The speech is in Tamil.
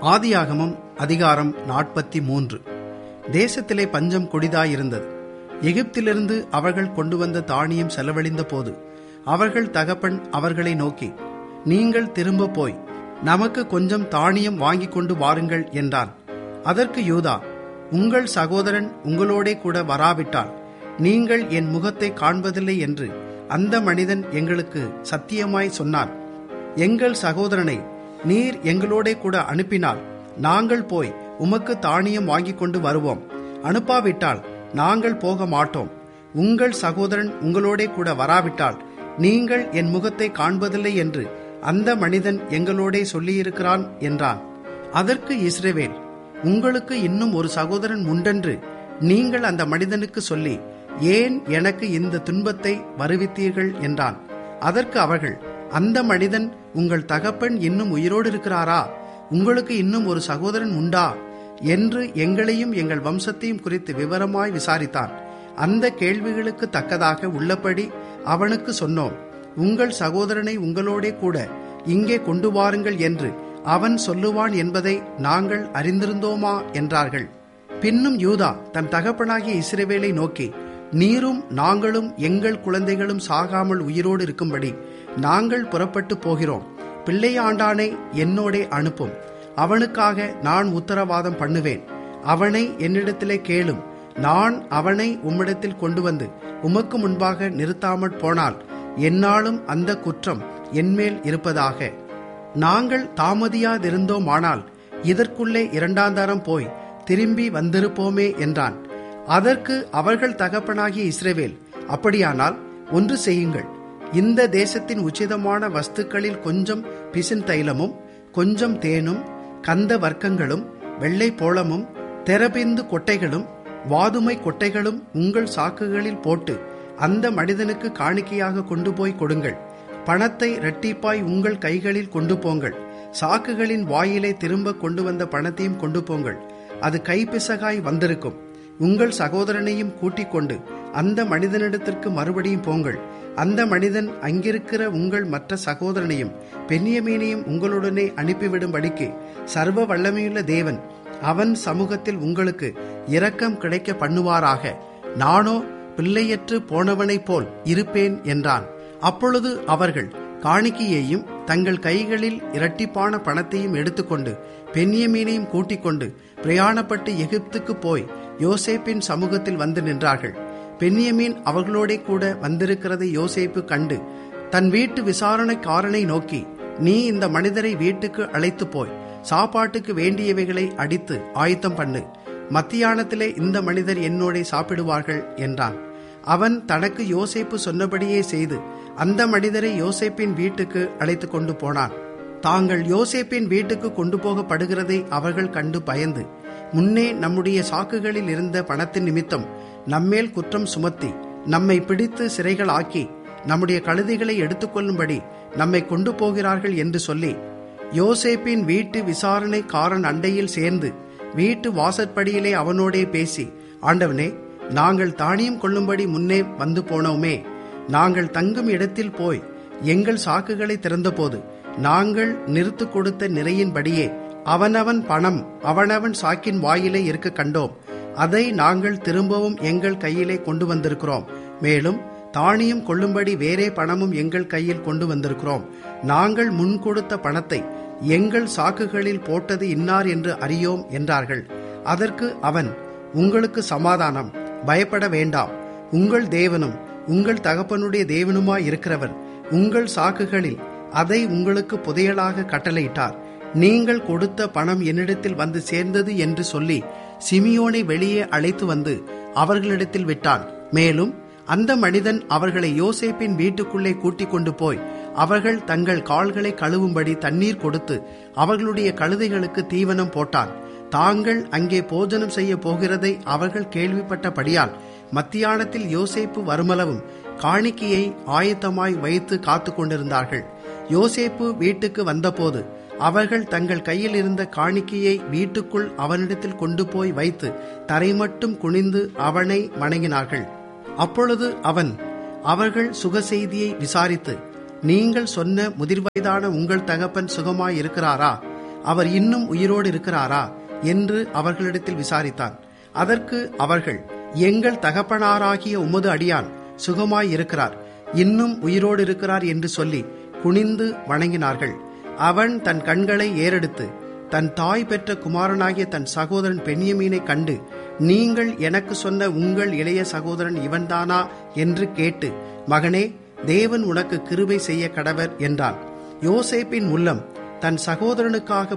ஆதியாகமம் அதிகாரம் நாற்பத்தி மூன்று தேசத்திலே பஞ்சம் கொடிதாயிருந்தது எகிப்திலிருந்து அவர்கள் கொண்டு வந்த தானியம் செலவழிந்த போது அவர்கள் தகப்பன் அவர்களை நோக்கி நீங்கள் திரும்ப போய் நமக்கு கொஞ்சம் தானியம் வாங்கிக் கொண்டு வாருங்கள் என்றான் அதற்கு யூதா உங்கள் சகோதரன் உங்களோடே கூட வராவிட்டால் நீங்கள் என் முகத்தை காண்பதில்லை என்று அந்த மனிதன் எங்களுக்கு சத்தியமாய் சொன்னான் எங்கள் சகோதரனை நீர் எங்களோடே கூட அனுப்பினால் நாங்கள் போய் உமக்கு தானியம் வாங்கிக் கொண்டு வருவோம் அனுப்பாவிட்டால் நாங்கள் போக மாட்டோம் உங்கள் சகோதரன் உங்களோடே கூட வராவிட்டால் நீங்கள் என் முகத்தை காண்பதில்லை என்று அந்த மனிதன் எங்களோடே சொல்லியிருக்கிறான் என்றான் அதற்கு இஸ்ரவேல் உங்களுக்கு இன்னும் ஒரு சகோதரன் உண்டென்று நீங்கள் அந்த மனிதனுக்கு சொல்லி ஏன் எனக்கு இந்த துன்பத்தை வருவித்தீர்கள் என்றான் அதற்கு அவர்கள் அந்த மனிதன் உங்கள் தகப்பன் இன்னும் உயிரோடு இருக்கிறாரா உங்களுக்கு இன்னும் ஒரு சகோதரன் உண்டா என்று எங்களையும் எங்கள் வம்சத்தையும் குறித்து விவரமாய் விசாரித்தான் அந்த கேள்விகளுக்கு தக்கதாக உள்ளபடி அவனுக்கு சொன்னோம் உங்கள் சகோதரனை உங்களோடே கூட இங்கே கொண்டு வாருங்கள் என்று அவன் சொல்லுவான் என்பதை நாங்கள் அறிந்திருந்தோமா என்றார்கள் பின்னும் யூதா தன் தகப்பனாகிய இஸ்ரவேலை நோக்கி நீரும் நாங்களும் எங்கள் குழந்தைகளும் சாகாமல் உயிரோடு இருக்கும்படி நாங்கள் புறப்பட்டு போகிறோம் பிள்ளையாண்டானை என்னோடே அனுப்பும் அவனுக்காக நான் உத்தரவாதம் பண்ணுவேன் அவனை என்னிடத்திலே கேளும் நான் அவனை உம்மிடத்தில் கொண்டு வந்து உமக்கு முன்பாக நிறுத்தாமற் போனால் என்னாலும் அந்த குற்றம் என்மேல் இருப்பதாக நாங்கள் தாமதியாதிருந்தோமானால் இதற்குள்ளே இரண்டாந்தாரம் போய் திரும்பி வந்திருப்போமே என்றான் அதற்கு அவர்கள் தகப்பனாகிய இஸ்ரேவேல் அப்படியானால் ஒன்று செய்யுங்கள் இந்த தேசத்தின் உச்சிதமான வஸ்துக்களில் கொஞ்சம் பிசின் தைலமும் கொஞ்சம் தேனும் கந்த வர்க்கங்களும் வெள்ளை போளமும் தெரபிந்து கொட்டைகளும் வாதுமை கொட்டைகளும் உங்கள் சாக்குகளில் போட்டு அந்த மனிதனுக்கு காணிக்கையாக கொண்டு போய் கொடுங்கள் பணத்தை இரட்டிப்பாய் உங்கள் கைகளில் கொண்டு போங்கள் சாக்குகளின் வாயிலை திரும்ப கொண்டு வந்த பணத்தையும் கொண்டு போங்கள் அது கைப்பிசகாய் வந்திருக்கும் உங்கள் சகோதரனையும் கூட்டிக் கொண்டு அந்த மனிதனிடத்திற்கு மறுபடியும் போங்கள் அந்த மனிதன் அங்கிருக்கிற உங்கள் மற்ற சகோதரனையும் பெண்ணியமீனையும் உங்களுடனே அனுப்பிவிடும்படிக்கு சர்வ வல்லமையுள்ள தேவன் அவன் சமூகத்தில் உங்களுக்கு இரக்கம் கிடைக்க பண்ணுவாராக நானோ பிள்ளையற்று போனவனைப் போல் இருப்பேன் என்றான் அப்பொழுது அவர்கள் காணிக்கையையும் தங்கள் கைகளில் இரட்டிப்பான பணத்தையும் எடுத்துக்கொண்டு பெண்ணியமீனையும் கூட்டிக் கொண்டு பிரயாணப்பட்டு எகிப்துக்கு போய் யோசேப்பின் சமூகத்தில் வந்து நின்றார்கள் பெண்ணியமீன் அவர்களோடே கூட வந்திருக்கிறதை யோசேப்பு கண்டு தன் வீட்டு விசாரணைக்காரனை நோக்கி நீ இந்த மனிதரை வீட்டுக்கு அழைத்து போய் சாப்பாட்டுக்கு வேண்டியவைகளை அடித்து ஆயத்தம் பண்ணு மத்தியானத்திலே இந்த மனிதர் என்னோட சாப்பிடுவார்கள் என்றான் அவன் தனக்கு யோசேப்பு சொன்னபடியே செய்து அந்த மனிதரை யோசேப்பின் வீட்டுக்கு அழைத்து கொண்டு போனான் தாங்கள் யோசேப்பின் வீட்டுக்கு கொண்டு போகப்படுகிறதை அவர்கள் கண்டு பயந்து முன்னே நம்முடைய சாக்குகளில் இருந்த பணத்தின் நிமித்தம் நம்மேல் குற்றம் சுமத்தி நம்மை பிடித்து சிறைகள் ஆக்கி நம்முடைய கழுதைகளை எடுத்துக்கொள்ளும்படி நம்மை கொண்டு போகிறார்கள் என்று சொல்லி யோசேப்பின் வீட்டு விசாரணைக்காரன் அண்டையில் சேர்ந்து வீட்டு வாசற்படியிலே அவனோடே பேசி ஆண்டவனே நாங்கள் தானியம் கொள்ளும்படி முன்னே வந்து போனோமே நாங்கள் தங்கும் இடத்தில் போய் எங்கள் சாக்குகளை திறந்தபோது நாங்கள் நிறுத்து கொடுத்த நிறையின்படியே அவனவன் பணம் அவனவன் சாக்கின் வாயிலே இருக்க கண்டோம் அதை நாங்கள் திரும்பவும் எங்கள் கையிலே கொண்டு வந்திருக்கிறோம் மேலும் தானியம் கொள்ளும்படி வேறே பணமும் எங்கள் கையில் கொண்டு வந்திருக்கிறோம் நாங்கள் முன் கொடுத்த பணத்தை எங்கள் சாக்குகளில் போட்டது இன்னார் என்று அறியோம் என்றார்கள் அதற்கு அவன் உங்களுக்கு சமாதானம் பயப்பட வேண்டாம் உங்கள் தேவனும் உங்கள் தகப்பனுடைய தேவனுமாய் இருக்கிறவர் உங்கள் சாக்குகளில் அதை உங்களுக்கு புதையலாக கட்டளையிட்டார் நீங்கள் கொடுத்த பணம் என்னிடத்தில் வந்து சேர்ந்தது என்று சொல்லி சிமியோனை வெளியே அழைத்து வந்து அவர்களிடத்தில் விட்டான் மேலும் அந்த மனிதன் அவர்களை யோசேப்பின் வீட்டுக்குள்ளே கூட்டிக் கொண்டு போய் அவர்கள் தங்கள் கால்களை கழுவும்படி தண்ணீர் கொடுத்து அவர்களுடைய கழுதைகளுக்கு தீவனம் போட்டான் தாங்கள் அங்கே போஜனம் செய்ய போகிறதை அவர்கள் கேள்விப்பட்டபடியால் மத்தியானத்தில் யோசேப்பு வருமளவும் காணிக்கையை ஆயத்தமாய் வைத்து காத்து கொண்டிருந்தார்கள் யோசேப்பு வீட்டுக்கு வந்தபோது அவர்கள் தங்கள் கையில் இருந்த காணிக்கையை வீட்டுக்குள் அவனிடத்தில் கொண்டு போய் வைத்து தரை மட்டும் குனிந்து அவனை வணங்கினார்கள் அப்பொழுது அவன் அவர்கள் சுக செய்தியை விசாரித்து நீங்கள் சொன்ன முதிர்வயதான உங்கள் தகப்பன் சுகமாய் இருக்கிறாரா அவர் இன்னும் உயிரோடு இருக்கிறாரா என்று அவர்களிடத்தில் விசாரித்தான் அதற்கு அவர்கள் எங்கள் தகப்பனாராகிய உமது அடியான் சுகமாய் இருக்கிறார் இன்னும் உயிரோடு இருக்கிறார் என்று சொல்லி குனிந்து வணங்கினார்கள் அவன் தன் கண்களை ஏறெடுத்து தன் தாய் பெற்ற குமாரனாகிய தன் சகோதரன் பெண்ணியமீனை கண்டு நீங்கள் எனக்கு சொன்ன உங்கள் இளைய சகோதரன் இவன்தானா என்று கேட்டு மகனே தேவன் உனக்கு கிருபை செய்ய கடவர் என்றான் யோசேப்பின் உள்ளம் தன் சகோதரனுக்காக